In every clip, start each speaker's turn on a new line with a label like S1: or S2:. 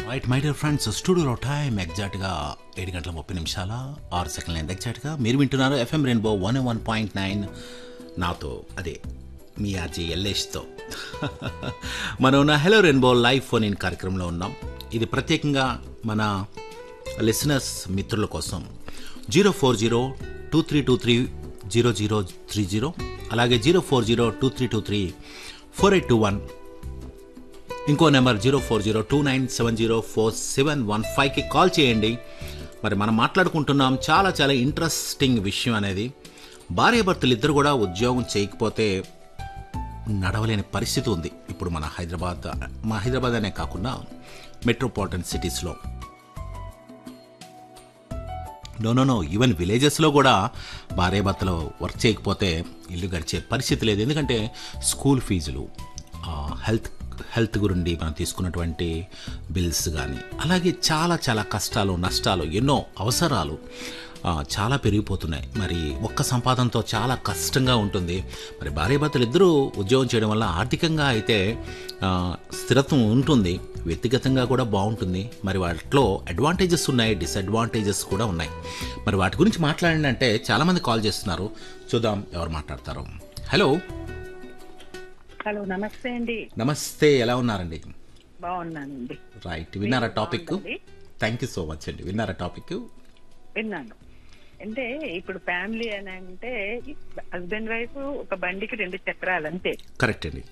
S1: Right my dear friends స్టూడియోలో time ఎగ్జాక్ట్గా ఏడు గంటల ముప్పై నిమిషాల ఆరు సెకండ్ల అయింది ఎగ్జాక్ట్గా మీరు వింటున్నారు FM rainbow one one point nine నాతో అదే మీ ఆర్జీ ఎల్లేష్తో మనం ఉన్న hello rainbow live phone in కార్యక్రమంలో ఉన్నాం ఇది ప్రత్యేకంగా మన లిసనర్స్ మిత్రుల కోసం zero four zero two three two three zero zero three zero అలాగే zero four zero two three two three four eight two one ఇంకో number zero four zero two nine seven zero four seven one ఫైవ్కి call చేయండి మరి మనం మాట్లాడుకుంటున్నాం చాలా చాలా interesting విషయం అనేది భార్యాభర్తలు ఇద్దరు కూడా ఉద్యోగం చేయకపోతే నడవలేని పరిస్థితి ఉంది ఇప్పుడు మన హైదరాబాద్ మా హైదరాబాద్ అనే కాకుండా మెట్రోపాలిటన్ సిటీస్లో నో నో నో ఈవెన్ విలేజెస్లో కూడా భార్యాభర్తలు వర్క్ చేయకపోతే ఇల్లు గడిచే పరిస్థితి లేదు ఎందుకంటే స్కూల్ ఫీజులు ఆ, హెల్త్ హెల్త్ గురించి మనం తీసుకున్నటువంటి బిల్స్ కానీ అలాగే చాలా చాలా కష్టాలు నష్టాలు ఎన్నో అవసరాలు ఆ, చాలా పెరిగిపోతున్నాయి మరి ఒక్క సంపాదనతో చాలా కష్టంగా ఉంటుంది మరి భార్యాభర్తలు ఇద్దరూ ఉద్యోగం చేయడం వల్ల ఆర్థికంగా అయితే ఆ, స్థిరత్వం ఉంటుంది వ్యక్తిగతంగా కూడా బాగుంటుంది మరి వాటిలో అడ్వాంటేజెస్ ఉన్నాయి డిసడ్వాంటేజెస్ కూడా ఉన్నాయి మరి వాటి గురించి మాట్లాడండి అంటే చాలామంది కాల్ చేస్తున్నారు చూద్దాం ఎవరు మాట్లాడతారు హలో
S2: హలో నమస్తే అండి
S1: నమస్తే ఎలా ఉన్నారండి
S2: బాగున్నానండి
S1: రైట్ విన్నారా టాపిక్
S2: బాగుందండి.
S1: థ్యాంక్ యూ సో మచ్ అండి విన్నారా టాపిక్
S2: విన్నాను అంటే ఇప్పుడు ఫ్యామిలీ అని అంటే హస్బెండ్ వైఫ్ ఒక బండికి రెండు చక్రాలు అంతే
S1: కరెక్ట్ అండి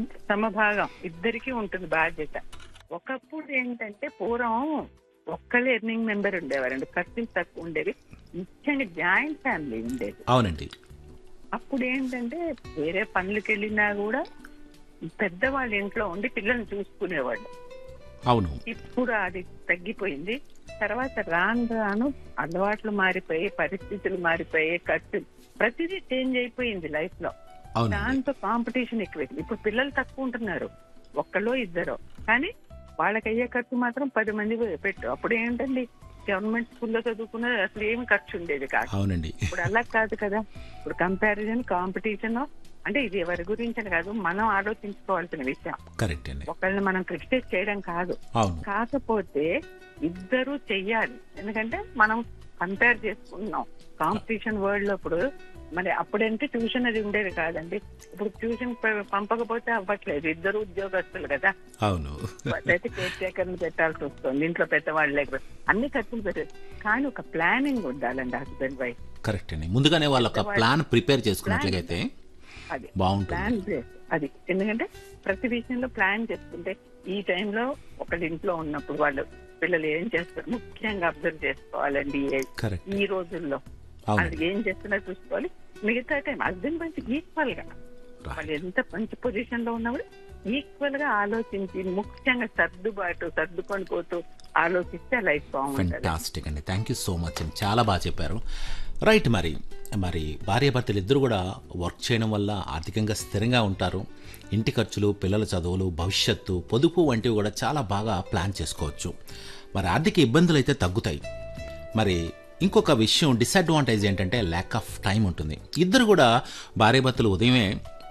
S2: సమభాగం ఇద్దరికి ఉంటుంది బాధ్యత ఒకప్పుడు ఏంటంటే పూర్వం ఒక్కళ్ళే ఎర్నింగ్ మెంబర్ ఉండేవారండి ఖర్చులు తక్కువ ఉండేవి ముఖ్యంగా జాయింట్ ఫ్యామిలీ ఉండేది
S1: అవునండి
S2: అప్పుడు ఏంటంటే వేరే పనులకు వెళ్ళినా కూడా పెద్దవాళ్ళ ఇంట్లో ఉండి పిల్లల్ని చూసుకునేవాళ్ళు
S1: అవును
S2: ఇప్పుడు అది తగ్గిపోయింది తర్వాత రాను రాను అలవాట్లు మారిపోయి పరిస్థితులు మారిపోయి ఖర్చు ప్రతిదీ చేంజ్ అయిపోయింది లైఫ్ లో
S1: అవునండి
S2: దాంతో కాంపిటీషన్ ఎక్కువైంది ఇప్పుడు పిల్లలు తక్కువ ఉంటున్నారు ఒక్కలో ఇద్దరు కానీ వాళ్ళకి అయ్యే ఖర్చు మాత్రం పది మంది పెట్టు అప్పుడు ఏంటండి గవర్నమెంట్ స్కూల్లో చదువుకున్నది అసలు ఏమి ఖర్చు ఉండేది కాదు
S1: అవునండి
S2: ఇప్పుడు అలా కాదు కదా ఇప్పుడు కంపారిజన్ కాంపిటీషన్ అంటే ఇది ఎవరి గురించి అని కాదు మనం ఆలోచించుకోవాల్సిన విషయం
S1: కరెక్ట్ అండి
S2: ఒకళ్ళని మనం క్రిటిసైజ్ చేయడం కాదు
S1: అవును
S2: కాకపోతే ఇద్దరు చెయ్యాలి ఎందుకంటే మనం కంపేర్ చేసుకుంటున్నాం కాంపిటీషన్ వరల్డ్ లో ఇప్పుడు మరి అప్పుడంటే ట్యూషన్ అది ఉండేది కాదండి ఇప్పుడు ట్యూషన్ ప- పంపకపోతే అవ్వట్లేదు ఇద్దరు ఉద్యోగస్తులు కదా
S1: అవును
S2: అయితే కేర్ టేకర్ని పెట్టాల్సి వస్తుంది ఇంట్లో పెద్దవాళ్ళు లేకపోతే అన్ని ఖర్చులు పెట్టారు కానీ ఒక ప్లానింగ్ ఉండాలండి హస్బెండ్ వైఫ్
S1: కరెక్ట్ అండి ముందుగానే వాళ్ళు ఒక ప్లాన్ ప్రిపేర్ చేసుకున్నట్లయితే
S2: అది
S1: బాగుంటుంది
S2: ప్లాన్ చేసి అది ఎందుకంటే ప్రతి విషయంలో ప్లాన్ చేసుకుంటే ఈ టైంలో ఒకళ్ళ ఇంట్లో ఉన్నప్పుడు వాళ్ళు పిల్లలు ఏం చేస్తారు ముఖ్యంగా అబ్జర్వ్ చేసుకోవాలండి ఏ-
S1: కరెక్ట్
S2: ఈ రోజుల్లో
S1: అవును
S2: అది ఏం చేస్తున్నా చూసుకోవాలి మిగతా టైం హస్బెండ్ మంచి ఈక్వల్ గా వాళ్ళు ఎంత మంచి పొజిషన్ లో ఉన్నప్పుడు ఈక్వల్ గా ఆలోచించి ముఖ్యంగా సర్దుబాటు సర్దుకొని పోతూ ఆలోచిస్తే లైఫ్ బాగుంటుంది
S1: ఫెంటాస్టిక్ అండి థ్యాంక్ యూ సో మచ్ అండి చాలా బాగా చెప్పారు రైట్ మరి మరి భార్యాభర్తలు ఇద్దరు కూడా వర్క్ చేయడం వల్ల ఆర్థికంగా స్థిరంగా ఉంటారు ఇంటి ఖర్చులు పిల్లల చదువులు భవిష్యత్తు పొదుపు వంటివి కూడా చాలా బాగా ప్లాన్ చేసుకోవచ్చు మరి ఆర్థిక ఇబ్బందులు అయితే తగ్గుతాయి మరి ఇంకొక విషయం డిసడ్వాంటేజ్ ఏంటంటే ల్యాక్ ఆఫ్ టైం ఉంటుంది ఇద్దరు కూడా భార్యాభర్తలు ఉదయమే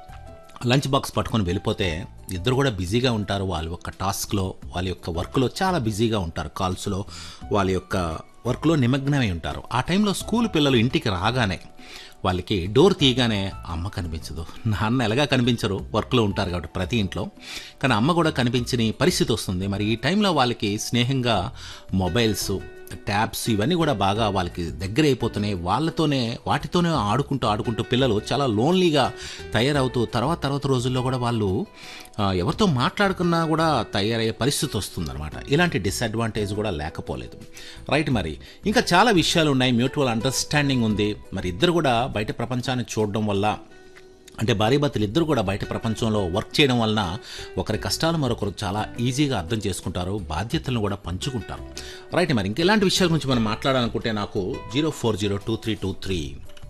S1: లంచ్ బాక్స్ పట్టుకొని వెళ్ళిపోతే ఇద్దరు కూడా బిజీగా ఉంటారు వాళ్ళ యొక్క టాస్క్లో వాళ్ళ యొక్క వర్క్లో చాలా బిజీగా ఉంటారు కాల్స్లో వాళ్ళ యొక్క వర్క్లో నిమగ్నమై ఉంటారు ఆ టైంలో స్కూల్ పిల్లలు ఇంటికి రాగానే వాళ్ళకి డోర్ తీయగానే అమ్మ కనిపించదు నాన్న ఎలాగా కనిపించరు వర్క్లో ఉంటారు కాబట్టి ప్రతి ఇంట్లో కానీ అమ్మ కూడా కనిపించని పరిస్థితి వస్తుంది మరి ఈ టైంలో వాళ్ళకి స్నేహంగా మొబైల్స్ ట్యాబ్స్ ఇవన్నీ కూడా బాగా వాళ్ళకి దగ్గర అయిపోతున్నాయి వాళ్ళతోనే వాటితోనే ఆడుకుంటూ ఆడుకుంటూ పిల్లలు చాలా లోన్లీగా తయారవుతూ తర్వాత తర్వాత రోజుల్లో కూడా వాళ్ళు ఆ, ఎవరితో మాట్లాడుకున్నా కూడా తయారయ్యే పరిస్థితి వస్తుందన్నమాట ఇలాంటి డిసడ్వాంటేజ్ కూడా లేకపోలేదు రైట్ మరి ఇంకా చాలా విషయాలు ఉన్నాయి మ్యూచువల్ అండర్స్టాండింగ్ ఉంది మరి ఇద్దరు కూడా బయట ప్రపంచాన్ని చూడడం వల్ల అంటే భార్యాభర్తలు ఇద్దరు కూడా బయట ప్రపంచంలో వర్క్ చేయడం వలన ఒకరి కష్టాలు మరొకరు చాలా ఈజీగా అర్థం చేసుకుంటారు బాధ్యతలను కూడా పంచుకుంటారు రైట్ మరి ఇంకెలాంటి విషయాల గురించి మనం మాట్లాడాలనుకుంటే నాకు zero four zero two three two three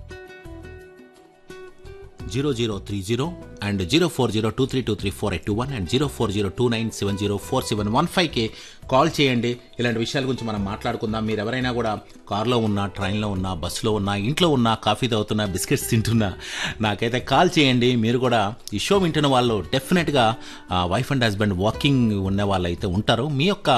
S1: zero zero three zero and zero four zero two three two three four eight two one and zero four zero two nine seven zero four seven one ఫైవ్కి call చేయండి ఇలాంటి విషయాల గురించి మనం మాట్లాడుకుందాం మీరు ఎవరైనా కూడా కార్లో ఉన్నా ట్రైన్లో ఉన్నా బస్సులో ఉన్నా ఇంట్లో ఉన్నా కాఫీ తాగుతున్నా బిస్కెట్స్ తింటున్నా నాకైతే కాల్ చేయండి మీరు కూడా ఈ షో వింటున్న వాళ్ళు డెఫినెట్గా వైఫ్ అండ్ హస్బెండ్ వాకింగ్ ఉన్న వాళ్ళు అయితే ఉంటారు మీ యొక్క